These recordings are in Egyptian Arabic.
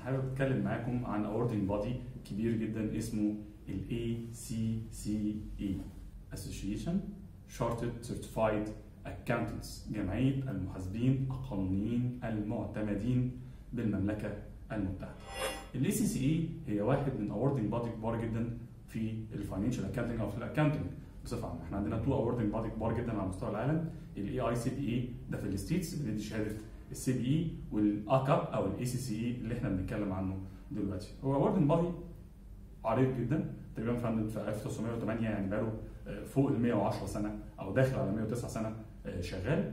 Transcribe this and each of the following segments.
حابب اتكلم معاكم عن awarding body كبير جدا اسمه ال ACCE Association Chartered Certified Accountants جمعية المحاسبين القانونيين المعتمدين بالمملكة المتحدة. ال ACCE هي واحد من awarding body كبار جدا في الفاينانشال اكاونتنج او في الاكاونتنج بصفه عامه احنا عندنا تو اووردنج بادي كبار جدا على مستوى العالم الاي اي سي بي اي ده في الستيتس بندي شهاده السي بي اي والاكاب او الاي سي سي اي اللي احنا بنتكلم عنه دلوقتي هو اووردنج بادي عريض جدا تقريبا فاندد في 1908 يعني بقاله فوق ال 110 سنه او داخل على 109 سنه شغال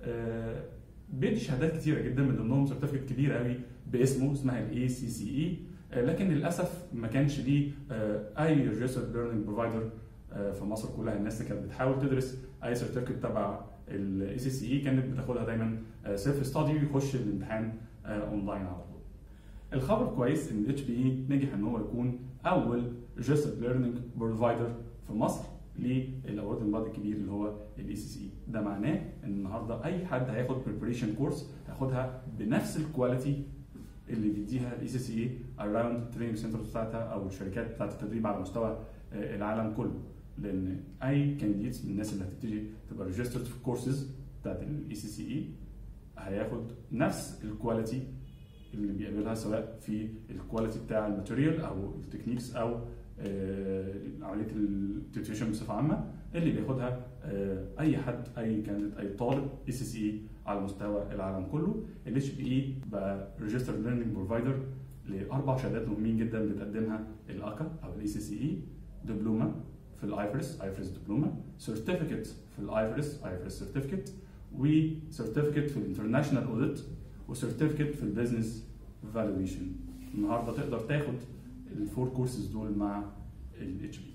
بيدي شهادات كتيره جدا من ضمنهم سيرتيفيكت كبير قوي باسمه اسمها الاي سي سي اي لكن للاسف ما كانش ليه اي ريجسترد ليرنينج بروفايدر في مصر كلها الناس اللي كانت بتحاول تدرس اي سيرتيفيكت تبع الاي سي سي اي كانت بتاخدها دايما سيلف ستادي ويخش الامتحان اونلاين على طول. الخبر كويس ان الاتش بي اي نجح ان هو يكون اول ريجسترد ليرنينج بروفايدر في مصر للاوردن بادي الكبير اللي هو الاي سي سي ده معناه ان النهارده اي حد هياخد بريبريشن كورس هياخدها بنفس الكواليتي اللي بيديها الاي سي سي اي اراوند التريننج سنترز بتاعتها او الشركات بتاعت التدريب على مستوى العالم كله لان اي كانديديتس من الناس اللي هتبتدي تبقى ريجسترد في الكورسز بتاعت الاي سي سي اي هياخد نفس الكواليتي اللي بيقابلها سواء في الكواليتي بتاع الماتيريال او التكنيكس او عمليه التيوتيشن بصفه عامه اللي بياخدها اي حد اي كانديد اي طالب اي سي سي اي على مستوى العالم كله الاتش بي اي بقى ريجسترد ليرنينج بروفايدر لاربع شهادات مهمين جدا بتقدمها الاكا او الاي سي سي اي دبلومه في الايفرس ايفرس دبلومه سيرتيفيكت في الايفرس ايفرس سيرتيفيكت وسيرتيفيكت في الانترناشونال اوديت وسيرتيفيكت في البيزنس فالويشن النهارده تقدر تاخد الفور كورسز دول مع الاتش بي